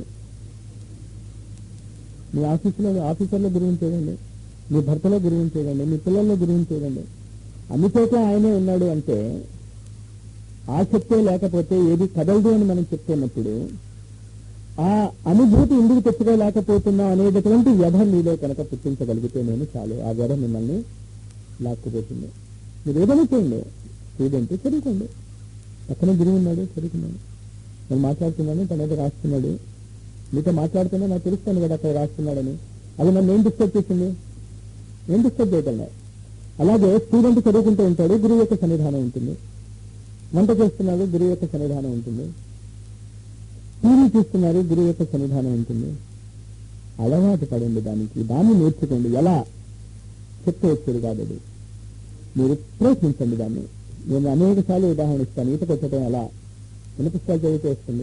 మీ ఆఫీసులో ఆఫీసర్లో గురువుని చేయండి మీ భర్తలో గురువుని చేయండి మీ పిల్లల్లో గురువుని చేయండి అన్ని చోట్ల ఆయనే ఉన్నాడు అంటే ఆసక్తే లేకపోతే ఏది కదలదు అని మనం చెప్తున్నప్పుడు ఆ అనుభూతి ఎందుకు తెచ్చుకోలేకపోతున్నాం అనేటటువంటి వ్యధ మీలో కనుక పుట్టించగలిగితే నేను చాలు ఆ వ్యధ మిమ్మల్ని లాక్కుపోతుంది మీరు ఏదైనా చేయండి స్టూడెంట్ చదువుకోండి పక్కన గురువు ఉన్నాడు చదువుకున్నాడు నేను మాట్లాడుతున్నాను తన ఏదో రాస్తున్నాడు మీతో మాట్లాడుతున్నా నాకు తెలుస్తాను కదా అక్కడ రాస్తున్నాడని అది నన్ను ఏం డిస్టర్బ్ చేసింది ఏం డిస్టర్బ్ చేయటం లేదు అలాగే స్టూడెంట్ చదువుకుంటూ ఉంటాడు గురువు యొక్క సన్నిధానం ఉంటుంది వంట చేస్తున్నాడు గురువు యొక్క సన్నిధానం ఉంటుంది టీవీ చూస్తున్నారు గురువు యొక్క సన్నిధానం ఉంటుంది అలవాటు పడండి దానికి దాన్ని నేర్చుకోండి ఎలా చెప్తే వచ్చేది కాదు అది మీరు ప్రయత్నించండి దాన్ని నేను అనేక సార్లు ఉదాహరణ ఇస్తాను ఈత కొట్టడం ఎలా చిన్న పుస్తకాలు చదివితే వస్తుంది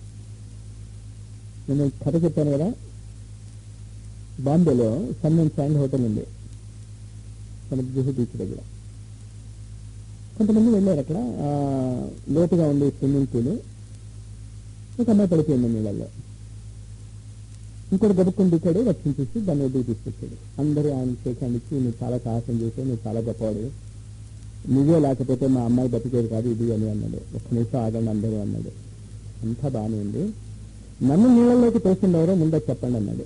నేను కథ చెప్పాను కదా బాంబేలో సన్ అండ్ శాండ్ హోటల్ ఉంది సముద్ర జుహు బీచ్ దగ్గర కొంతమంది వెళ్ళారు అక్కడ ఆ, లోతుగా ఉంది స్విమ్మింగ్ పూల్ ఒక అమ్మాయి పడిపోయింది నీళ్ళల్లో ఇంకోటి గబుక్కుని దిక్కాడు రక్షించేసి దాన్ని ఒడ్డుకు తీసుకొచ్చాడు అందరూ ఆయన షేక్ హ్యాండ్ ఇచ్చి నువ్వు చాలా సాహసం చేసావు నువ్వు చాలా గొప్పవాడు నువ్వే లేకపోతే మా అమ్మాయి బతికేది కాదు ఇది అని అన్నాడు ఒక్క నిమిషం ఆగండి అందరూ అన్నాడు అంతా బాగానే ఉంది నన్ను నీళ్ళలోకి తోసింది ఎవరో ముందే చెప్పండి అన్నాడు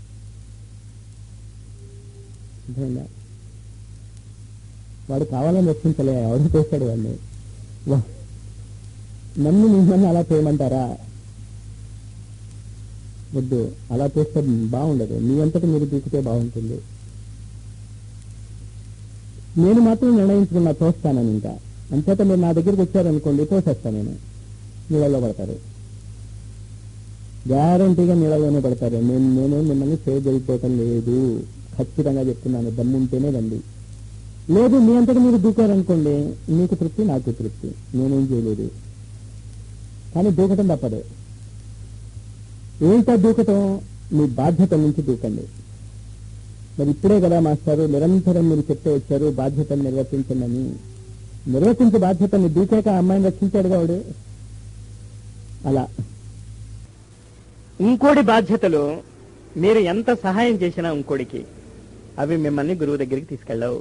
అర్థమైందా? వాడు కావాలని రక్షించలే ఎవరు తోస్తాడు వాడిని వా- నన్ను మిమ్మల్ని అలా చేయమంటారా వద్దు అలా చేస్తే బాగుండదు మీ అంతటి మీరు దూకితే బాగుంటుంది నేను మాత్రం నిర్ణయించుకున్నా తోస్తానని ఇంకా అంచేత మీరు నా దగ్గరికి వచ్చారనుకోండి తోసేస్తాను నేను నీళ్ళలో పడతారు గ్యారంటీగా నీళ్ళలోనే పడతారు నేను నేను మిమ్మల్ని సేవ్ చేయకపోవటం లేదు ఖచ్చితంగా చెప్తున్నాను దమ్ముంటేనే రండి లేదు మీ అంతటి మీరు దూకారనుకోండి మీకు తృప్తి నాకు తృప్తి నేనేం చేయలేదు కానీ దూకటం తప్పదు ఏంటో దూకటం మీ బాధ్యత నుంచి దూకండి మరి ఇప్పుడే కదా మాస్టారు నిరంతరం మీరు చెప్తే వచ్చారు బాధ్యతను నిర్వర్తించండి నిర్వర్తించే బాధ్యతని దూకాక ఆ అమ్మాయిని రక్షించాడు వాడు అలా ఇంకోటి బాధ్యతలు మీరు ఎంత సహాయం చేసినా ఇంకోడికి అవి మిమ్మల్ని గురువు దగ్గరికి తీసుకెళ్ళవు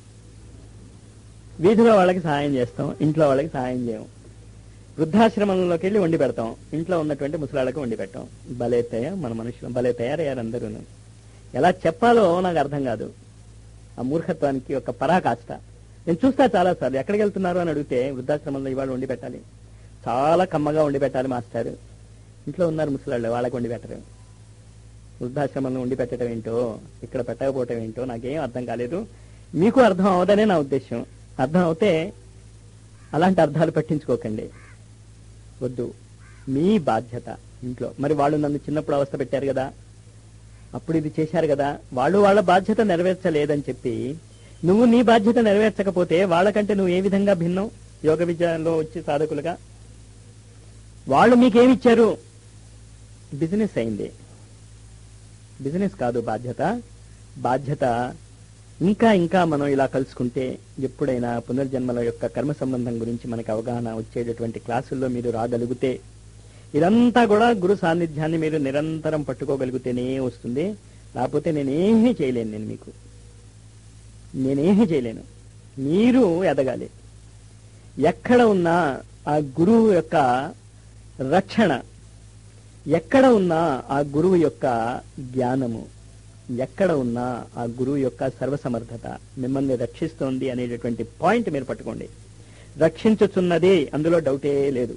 వీధిలో వాళ్ళకి సహాయం చేస్తాం ఇంట్లో వాళ్ళకి సహాయం చేయం వృద్ధాశ్రమంలోకి వెళ్ళి వండి పెడతాం ఇంట్లో ఉన్నటువంటి ముసలాళ్ళకి వండి పెట్టాం భలే తయారు మన మనుషులు భలే తయారయ్యారు అందరూ ఎలా చెప్పాలో నాకు అర్థం కాదు ఆ మూర్ఖత్వానికి ఒక పరాకాష్ట నేను చూస్తా చాలా సార్లు ఎక్కడికి వెళ్తున్నారు అని అడిగితే వృద్ధాశ్రమంలో ఇవాళ వండి పెట్టాలి చాలా కమ్మగా వండి పెట్టాలి మాస్టర్ ఇంట్లో ఉన్నారు ముసలాళ్ళు వాళ్ళకి వండి పెట్టరు వృద్ధాశ్రమంలో వండి పెట్టడం ఏంటో ఇక్కడ పెట్టకపోవటం ఏంటో నాకేం అర్థం కాలేదు మీకు అర్థం అవదనే నా ఉద్దేశం అర్థం అవుతే అలాంటి అర్థాలు పట్టించుకోకండి వద్దు మీ బాధ్యత ఇంట్లో మరి వాళ్ళు నన్ను చిన్నప్పుడు అవస్థ పెట్టారు కదా అప్పుడు ఇది చేశారు కదా వాళ్ళు వాళ్ళ బాధ్యత నెరవేర్చలేదని చెప్పి నువ్వు నీ బాధ్యత నెరవేర్చకపోతే వాళ్ళకంటే నువ్వు ఏ విధంగా భిన్నం యోగ విద్యలో వచ్చి సాధకులుగా వాళ్ళు మీకేమిచ్చారు బిజినెస్ అయింది బిజినెస్ కాదు బాధ్యత బాధ్యత ఇంకా ఇంకా మనం ఇలా కలుసుకుంటే ఎప్పుడైనా పునర్జన్మల యొక్క కర్మ సంబంధం గురించి మనకి అవగాహన వచ్చేటటువంటి క్లాసుల్లో మీరు రాగలిగితే ఇదంతా కూడా గురు సాన్నిధ్యాన్ని మీరు నిరంతరం పట్టుకోగలిగితేనే వస్తుంది లేకపోతే నేనేమీ చేయలేను నేను మీకు నేనేమీ చేయలేను మీరు ఎదగాలి ఎక్కడ ఉన్నా ఆ గురువు యొక్క రక్షణ ఎక్కడ ఉన్నా ఆ గురువు యొక్క జ్ఞానము ఎక్కడ ఉన్నా ఆ గురువు యొక్క సర్వసమర్థత మిమ్మల్ని రక్షిస్తోంది అనేటటువంటి పాయింట్ మీరు పట్టుకోండి రక్షించుచున్నది అందులో డౌటే లేదు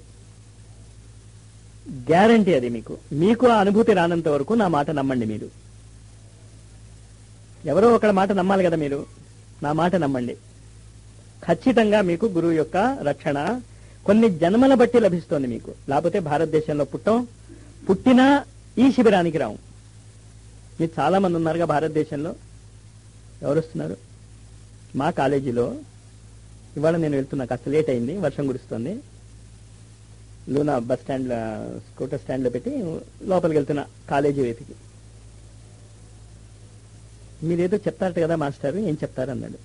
గ్యారంటీ అది మీకు మీకు ఆ అనుభూతి రానంత వరకు నా మాట నమ్మండి మీరు ఎవరో ఒకళ్ళ మాట నమ్మాలి కదా మీరు నా మాట నమ్మండి ఖచ్చితంగా మీకు గురువు యొక్క రక్షణ కొన్ని జన్మల బట్టి లభిస్తోంది మీకు లేకపోతే భారతదేశంలో పుట్టం పుట్టినా ఈ శిబిరానికి రావు మీరు చాలా మంది ఉన్నారుగా భారతదేశంలో ఎవరు వస్తున్నారు మా కాలేజీలో ఇవాళ నేను వెళ్తున్నా కాస్త లేట్ అయింది వర్షం కురుస్తుంది Luna bus stand scooter stand లో పెట్టి లోపలికి వెళ్తున్నా కాలేజీ వైపుకి మీరేదో చెప్తారట కదా మాస్టర్ ఏం చెప్తారు అన్నాడు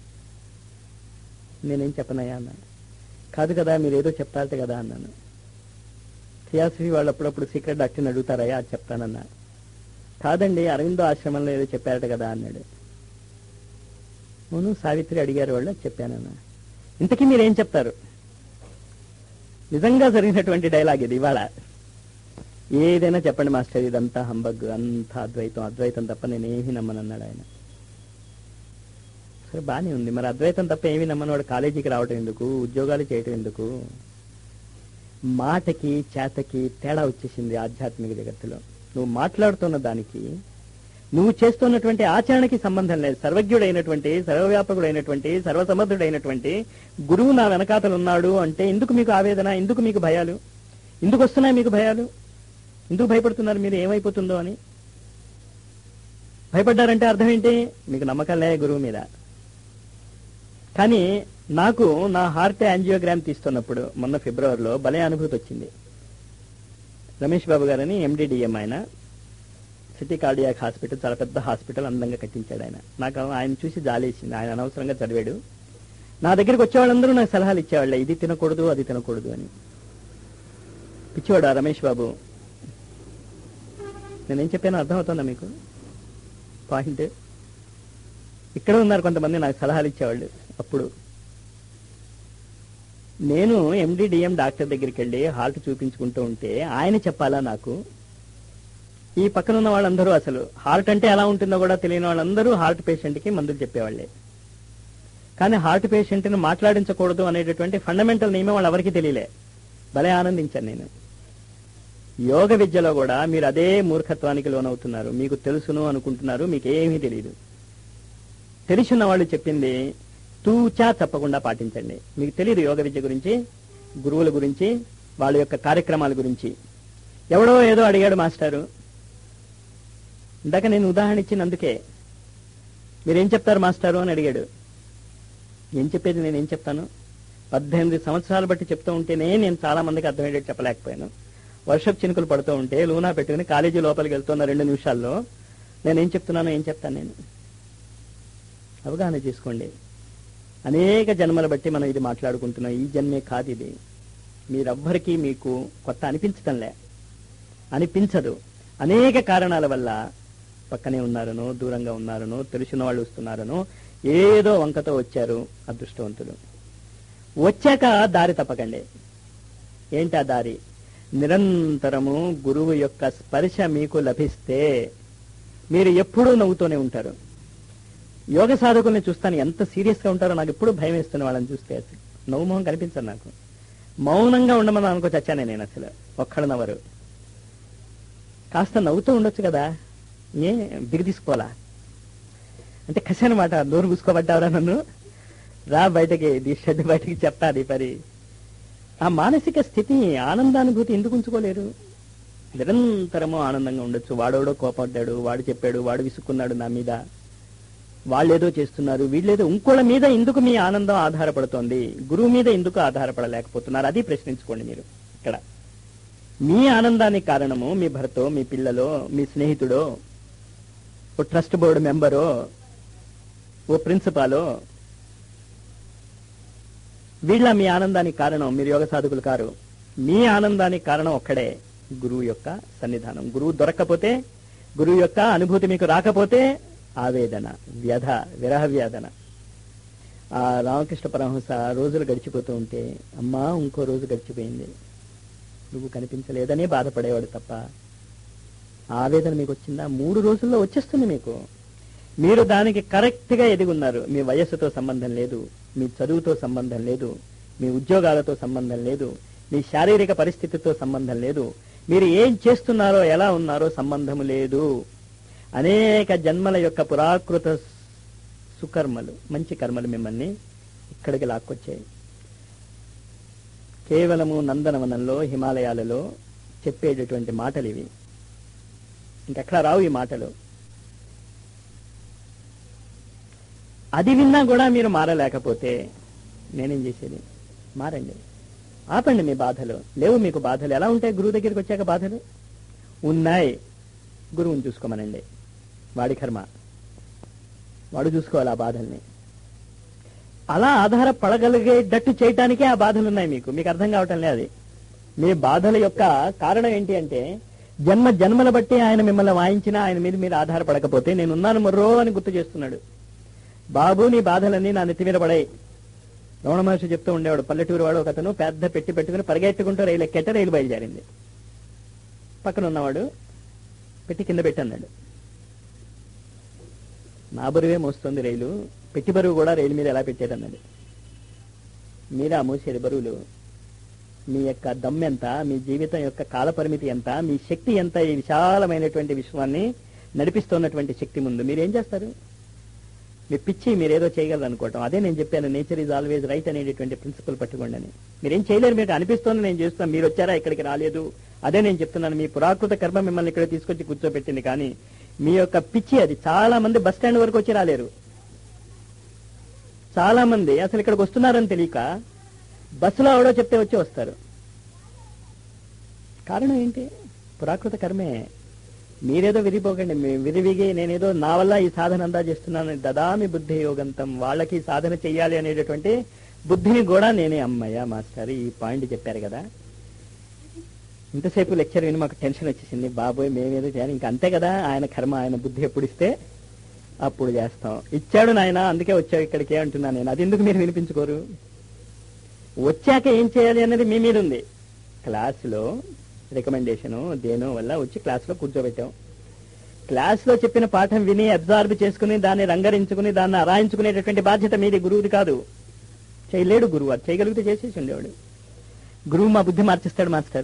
నేనేం చెప్పనయ్యా అన్నాను కాదు కదా మీరేదో చెప్తారట కదా అన్నాను థియాసఫీ వాళ్ళు అప్పుడప్పుడు సీక్రెట్ డాక్టర్ని అడుగుతారయ్యా అది చెప్తానన్నా కాదండి అరవిందో ఆశ్రమంలో ఏదో చెప్పారట కదా అన్నాడు అవును సావిత్రి అడిగారు వాళ్ళు అది చెప్పానన్నా ఇంతకీ మీరేం చెప్తారు నిజంగా జరిగినటువంటి డైలాగ్ ఇది ఇవాళ ఏదైనా చెప్పండి మాస్టర్ ఇదంతా హంబగ్ అంతా అద్వైతం అద్వైతం తప్ప నేనేమీ నమ్మనన్నాడు ఆయన సరే బానే ఉంది మరి అద్వైతం తప్ప ఏమీ నమ్మని వాడు కాలేజీకి రావటం ఎందుకు ఉద్యోగాలు చేయటం ఎందుకు మాటకి చేతకి తేడా వచ్చేసింది ఆధ్యాత్మిక జగత్తులో నువ్వు మాట్లాడుతున్న దానికి నువ్వు చేస్తున్నటువంటి ఆచరణకి సంబంధం లేదు సర్వజ్ఞుడైనటువంటి సర్వవ్యాపకుడైనటువంటి సర్వసమర్థుడైనటువంటి గురువు నా వెనకాతలు ఉన్నాడు అంటే ఎందుకు మీకు ఆవేదన ఎందుకు మీకు భయాలు ఎందుకు వస్తున్నాయి మీకు భయాలు ఎందుకు భయపడుతున్నారు మీరు ఏమైపోతుందో అని భయపడ్డారంటే అర్థం ఏంటి మీకు నమ్మకం లే గురువు మీద కానీ నాకు నా హార్ట్ యాంజియోగ్రామ్ తీస్తున్నప్పుడు మొన్న ఫిబ్రవరిలో భలే అనుభూతి వచ్చింది రమేష్ బాబు గారని ఎండిడిఎం ఆయన సిటీ కార్డియాక్ హాస్పిటల్ చాలా పెద్ద హాస్పిటల్ అందంగా కట్టించాడు ఆయన నాకు ఆయన చూసి జాలేసింది ఆయన అనవసరంగా చదివాడు నా దగ్గరికి వచ్చేవాళ్ళందరూ నాకు సలహాలు ఇచ్చేవాళ్ళే ఇది తినకూడదు అది తినకూడదు అని పిచ్చివాడు ఆ రమేష్ బాబు నేనేం చెప్పానో అర్థమవుతుందా మీకు పాయింట్ ఇక్కడ ఉన్నారు కొంతమంది నాకు సలహాలు ఇచ్చేవాళ్ళు అప్పుడు నేను ఎండిడిఎం డాక్టర్ దగ్గరికి వెళ్ళి హార్ట్ చూపించుకుంటూ ఉంటే ఆయన చెప్పాలా నాకు ఈ పక్కన ఉన్న వాళ్ళందరూ అసలు హార్ట్ అంటే ఎలా ఉంటుందో కూడా తెలియని వాళ్ళందరూ హార్ట్ పేషెంట్కి మందులు చెప్పేవాళ్ళే కానీ హార్ట్ పేషెంట్ని మాట్లాడించకూడదు అనేటటువంటి ఫండమెంటల్ నియమం వాళ్ళు ఎవరికి తెలియలే భలే ఆనందించాను నేను యోగ విద్యలో కూడా మీరు అదే మూర్ఖత్వానికి లోనవుతున్నారు మీకు తెలుసును అనుకుంటున్నారు మీకు ఏమీ తెలియదు తెలిసిన వాళ్ళు చెప్పింది తూచా తప్పకుండా పాటించండి మీకు తెలియదు యోగ విద్య గురించి గురువుల గురించి వాళ్ళ యొక్క కార్యక్రమాల గురించి ఎవడో ఏదో అడిగాడు మాస్టారు ఇందాక నేను ఉదాహరణ ఇచ్చినందుకే మీరేం చెప్తారు మాస్టారు అని అడిగాడు ఏం చెప్పేది నేను ఏం చెప్తాను పద్దెనిమిది సంవత్సరాలు బట్టి చెప్తూ ఉంటేనే నేను చాలా మందికి అర్థమయ్యేటట్టు చెప్పలేకపోయాను వర్షపు చినుకులు పడుతూ ఉంటే లూనా పెట్టుకుని కాలేజీ లోపలికి వెళ్తున్న రెండు నిమిషాల్లో నేను ఏం చెప్తున్నానో ఏం చెప్తాను నేను అవగాహన చేసుకోండి అనేక జన్మల బట్టి మనం ఇది మాట్లాడుకుంటున్నాం ఈ జన్మే కాదు ఇది మీరెవ్వరికీ మీకు కొత్త అనిపించటంలే అనిపించదు అనేక కారణాల వల్ల పక్కనే ఉన్నారనో దూరంగా ఉన్నారనో తెలిసిన వాళ్ళు వస్తున్నారనో ఏదో వంకతో వచ్చారు అదృష్టవంతులు వచ్చాక దారి తప్పకండి ఏంటి ఆ దారి నిరంతరము గురువు యొక్క స్పర్శ మీకు లభిస్తే మీరు ఎప్పుడూ నవ్వుతూనే ఉంటారు యోగ సాధకుల్ని చూస్తాను ఎంత సీరియస్ గా ఉంటారో నాకు ఎప్పుడు భయం వేస్తుంది వాళ్ళని చూస్తే అసలు నవ్వు మొహం కనిపించదు నాకు మౌనంగా ఉండమని అనుకో చచ్చానే నేను అసలు ఒక్కడ నవ్వరు కాస్త నవ్వుతూ ఉండొచ్చు కదా ఏ బిగి తీసుకోవాలా అంటే కసి అనమాట నోరు మూసుకోబడ్డావరా నన్ను రా బయటకి నీ షెడ్ బయటకి చెప్పాలి పరి ఆ మానసిక స్థితి ఆనందానుభూతి ఎందుకు ఉంచుకోలేరు నిరంతరము ఆనందంగా ఉండొచ్చు వాడోడో కోపడ్డాడు వాడు చెప్పాడు వాడు విసుక్కున్నాడు నా మీద వాళ్ళేదో చేస్తున్నారు వీళ్ళేదో ఇంకోళ్ళ మీద ఎందుకు మీ ఆనందం ఆధారపడుతోంది గురువు మీద ఎందుకు ఆధారపడలేకపోతున్నారు అది ప్రశ్నించుకోండి మీరు ఇక్కడ మీ ఆనందానికి కారణము మీ భర్తో మీ పిల్లలో మీ స్నేహితుడో ఓ ట్రస్ట్ బోర్డు మెంబరో ఓ ప్రిన్సిపాలో వీళ్ళ మీ ఆనందానికి కారణం మీరు యోగ సాధకులు కారు మీ ఆనందానికి కారణం ఒక్కడే గురువు యొక్క సన్నిధానం గురువు దొరక్కపోతే గురువు యొక్క అనుభూతి మీకు రాకపోతే ఆవేదన వ్యధ విరహ వ్యాధన ఆ రామకృష్ణ పరమహంస రోజులు గడిచిపోతూ ఉంటే అమ్మా ఇంకో రోజు గడిచిపోయింది నువ్వు కనిపించలేదనే బాధపడేవాడు తప్ప ఆవేదన మీకు వచ్చిందా మూడు రోజుల్లో వచ్చేస్తుంది మీకు మీరు దానికి కరెక్ట్ గా ఎదిగున్నారు మీ వయస్సుతో సంబంధం లేదు మీ చదువుతో సంబంధం లేదు మీ ఉద్యోగాలతో సంబంధం లేదు మీ శారీరక పరిస్థితితో సంబంధం లేదు మీరు ఏం చేస్తున్నారో ఎలా ఉన్నారో సంబంధము లేదు అనేక జన్మల యొక్క పురాకృత సుకర్మలు మంచి కర్మలు మిమ్మల్ని ఇక్కడికి లాక్కొచ్చాయి కేవలము నందనవనంలో హిమాలయాలలో చెప్పేటటువంటి మాటలు ఇవి ఇంకెక్కడ రావు ఈ మాటలు అది విన్నా కూడా మీరు మారలేకపోతే నేనేం చేసేది మారండి ఆపండి మీ బాధలు లేవు మీకు బాధలు ఎలా ఉంటాయి గురువు దగ్గరికి వచ్చాక బాధలు ఉన్నాయి గురువుని చూసుకోమనండి వాడి కర్మ వాడు చూసుకోవాలి ఆ బాధల్ని అలా ఆధారపడగలిగేటట్టు చేయటానికే ఆ బాధలు ఉన్నాయి మీకు మీకు అర్థం కావటం లేదు అది మీ బాధల యొక్క కారణం ఏంటి అంటే జన్మ జన్మల బట్టి ఆయన మిమ్మల్ని వాయించినా ఆయన మీద మీరు ఆధారపడకపోతే నేనున్నాను మరో అని గుర్తు చేస్తున్నాడు బాబు నీ బాధలన్నీ నా నెత్తి మీద పడాయి రమణ మహర్షి చెప్తూ ఉండేవాడు పల్లెటూరు వాడు ఒకతను పెద్ద పెట్టి పెట్టుకుని పరిగెత్తుకుంటూ రైలు ఎక్కేట రైలు బయలుదేరింది పక్కన ఉన్నవాడు పెట్టి కింద పెట్టి అన్నాడు నా బరువే మోస్తుంది రైలు పెట్టి బరువు కూడా రైలు మీద ఎలా పెట్టేదన్నది మీరా మోసేది బరువులు మీ యొక్క దమ్ ఎంత మీ జీవితం యొక్క కాల పరిమితి ఎంత మీ శక్తి ఎంత ఈ విశాలమైనటువంటి విశ్వాన్ని నడిపిస్తున్నటువంటి శక్తి ముందు మీరేం చేస్తారు మీ పిచ్చి మీరేదో చేయగలరు అనుకోవటం అదే నేను చెప్పాను నేచర్ ఈజ్ ఆల్వేజ్ రైట్ అనేటటువంటి ప్రిన్సిపల్ పట్టుకోండి అని మీరేం చేయలేరు మీకు అనిపిస్తోంది నేను చేస్తాను మీరు వచ్చారా ఇక్కడికి రాలేదు అదే నేను చెప్తున్నాను మీ పురాకృత కర్మ మిమ్మల్ని ఇక్కడ తీసుకొచ్చి కూర్చోబెట్టింది కానీ మీ యొక్క పిచ్చి అది చాలా మంది బస్ స్టాండ్ వరకు వచ్చి రాలేరు చాలా మంది అసలు ఇక్కడికి వస్తున్నారని తెలియక బస్సులో ఎవడో చెప్తే వచ్చి వస్తారు కారణం ఏంటి పురాకృత కర్మే మీరేదో విరిపోకండి మీ విరివిగి నేనేదో నా వల్ల ఈ సాధన అంతా చేస్తున్నాను దదామి బుద్ధి యోగంతం వాళ్ళకి ఈ సాధన చెయ్యాలి అనేటటువంటి బుద్ధిని కూడా నేనే అమ్మయ్య మాస్టర్ ఈ పాయింట్ చెప్పారు కదా ఇంతసేపు లెక్చర్ విని మాకు టెన్షన్ వచ్చేసింది బాబోయ్ మేమేదో చేయాలి ఇంకా అంతే కదా ఆయన కర్మ ఆయన బుద్ధి ఎప్పుడు ఇస్తే అప్పుడు చేస్తాం ఇచ్చాడు నాయన అందుకే వచ్చావు ఇక్కడికి అంటున్నాను నేను అది ఎందుకు మీరు వినిపించుకోరు వచ్చాక ఏం చేయాలి అనేది మీ మీద ఉంది క్లాసులో రికమెండేషను దేనో వల్ల వచ్చి క్లాసులో కూర్చోబెట్టాం క్లాసులో చెప్పిన పాఠం విని అబ్జార్బ్ చేసుకుని దాన్ని రంగరించుకుని దాన్ని అరాయించుకునేటటువంటి బాధ్యత మీది గురువుది కాదు చేయలేడు గురువు అది చేయగలిగితే చేసేసి ఉండేవాడు గురువు మా బుద్ధి మార్చేస్తాడు మాస్టర్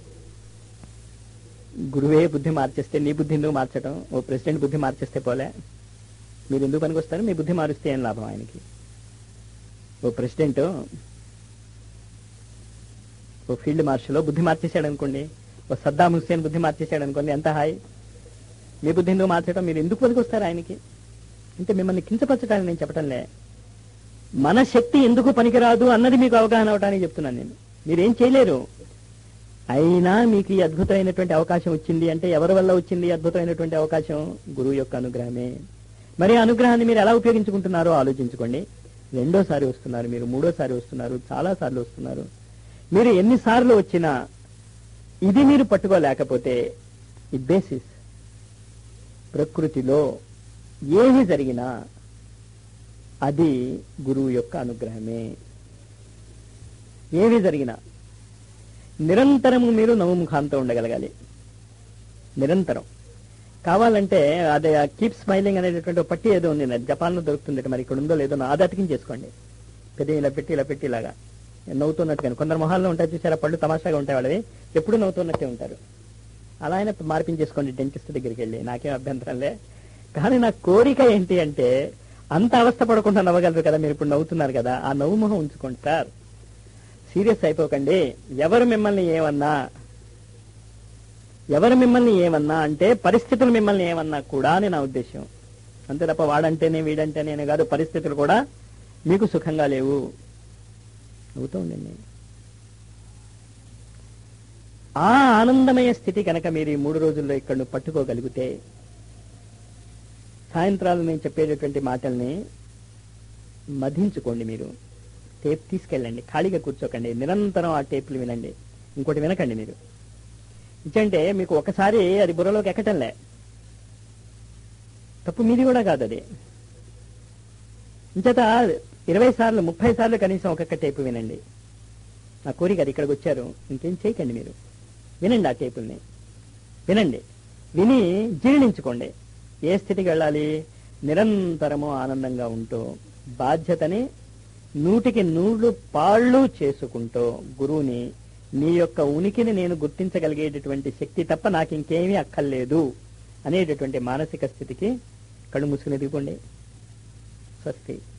గురువే బుద్ధి మార్చేస్తే నీ బుద్ధి ఎందుకు మార్చడం ఓ ప్రెసిడెంట్ బుద్ధి మార్చేస్తే పోలే మీరు ఎందుకు పనికొస్తారు మీ బుద్ధి మారుస్తే ఏం లాభం ఆయనకి ఓ ప్రెసిడెంట్ ఓ ఫీల్డ్ మార్షల్ బుద్ధి మార్చేశాడు అనుకోండి ఓ సద్దాం హుస్సేన్ బుద్ధి మార్చేశాడు అనుకోండి ఎంత హాయ్ మీ బుద్ధి ఎందుకు మార్చడం మీరు ఎందుకు పనికొస్తారు ఆయనకి అంటే మిమ్మల్ని కించపరచడానికి నేను చెప్పటంలే మన శక్తి ఎందుకు పనికిరాదు అన్నది మీకు అవగాహన అవడానికి చెప్తున్నాను నేను మీరేం చేయలేరు అయినా మీకు ఈ అద్భుతమైనటువంటి అవకాశం వచ్చింది అంటే ఎవరి వల్ల వచ్చింది ఈ అద్భుతమైనటువంటి అవకాశం గురువు యొక్క అనుగ్రహమే మరి ఆ అనుగ్రహాన్ని మీరు ఎలా ఉపయోగించుకుంటున్నారో ఆలోచించుకోండి రెండోసారి వస్తున్నారు మీరు మూడోసారి వస్తున్నారు చాలా సార్లు వస్తున్నారు మీరు ఎన్నిసార్లు వచ్చినా ఇది మీరు పట్టుకోలేకపోతే ఈ బేసిస్ ప్రకృతిలో ఏమి జరిగినా అది గురువు యొక్క అనుగ్రహమే ఏమి జరిగినా నిరంతరము మీరు నవముఖాంతో ఉండగలగాలి నిరంతరం కావాలంటే అదే కీప్ స్మైలింగ్ అనేటటువంటి ఒక పట్టి ఏదో ఉంది జపాన్ లో దొరుకుతుంది మరి ఇక్కడ ఉందో లేదో అది అతికించేసుకోండి పెద్ద ఇలా పెట్టి ఇలా పెట్టి ఇలాగా నవ్వుతున్నట్టుగా కొందరు మొహాల్లో ఉంటాయి చూసారా పళ్ళు తమాషాగా ఉంటాయి వాళ్ళవి ఎప్పుడు నవ్వుతున్నట్టే ఉంటారు అలా అయినా మార్పించేసుకోండి డెంటిస్ట్ దగ్గరికి వెళ్ళి నాకేం అభ్యంతరం లే కానీ నా కోరిక ఏంటి అంటే అంత అవస్థ పడకుండా నవ్వగలరు కదా మీరు ఇప్పుడు నవ్వుతున్నారు కదా ఆ నవ్వు మొహం ఉంచుకోండి సార్ సీరియస్ అయిపోకండి ఎవరు మిమ్మల్ని ఏమన్నా ఎవరు మిమ్మల్ని ఏమన్నా అంటే పరిస్థితులు మిమ్మల్ని ఏమన్నా కూడా అని నా ఉద్దేశం అంతే తప్ప వాడంటేనే వీడంటేనే కాదు పరిస్థితులు కూడా మీకు సుఖంగా లేవు అవుతూ ఉండండి ఆ ఆనందమయ స్థితి కనుక మీరు ఈ మూడు రోజుల్లో ఇక్కడ పట్టుకోగలిగితే సాయంత్రాలు నేను చెప్పేటటువంటి మాటల్ని మధించుకోండి మీరు టేప్ తీసుకెళ్ళండి ఖాళీగా కూర్చోకండి నిరంతరం ఆ టేపులు వినండి ఇంకోటి వినకండి మీరు ఇచ్చంటే మీకు ఒకసారి అది బుర్రలోకి ఎక్కటంలే తప్పు మీది కూడా కాదు అది ఇంచేత ఇరవై సార్లు ముప్పై సార్లు కనీసం ఒక్కొక్క టేపు వినండి నా కోరిక అది ఇక్కడికి వచ్చారు ఇంకేం చేయకండి మీరు వినండి ఆ టేపుల్ని వినండి విని జీర్ణించుకోండి ఏ స్థితికి వెళ్ళాలి నిరంతరము ఆనందంగా ఉంటూ బాధ్యతని నూటికి నూళ్ళు పాళ్ళు చేసుకుంటూ గురువుని నీ యొక్క ఉనికిని నేను గుర్తించగలిగేటటువంటి శక్తి తప్ప నాకు ఇంకేమీ అక్కర్లేదు అనేటటువంటి మానసిక స్థితికి కళ్ళు మూసుకుని దిగుకోండి స్వస్తి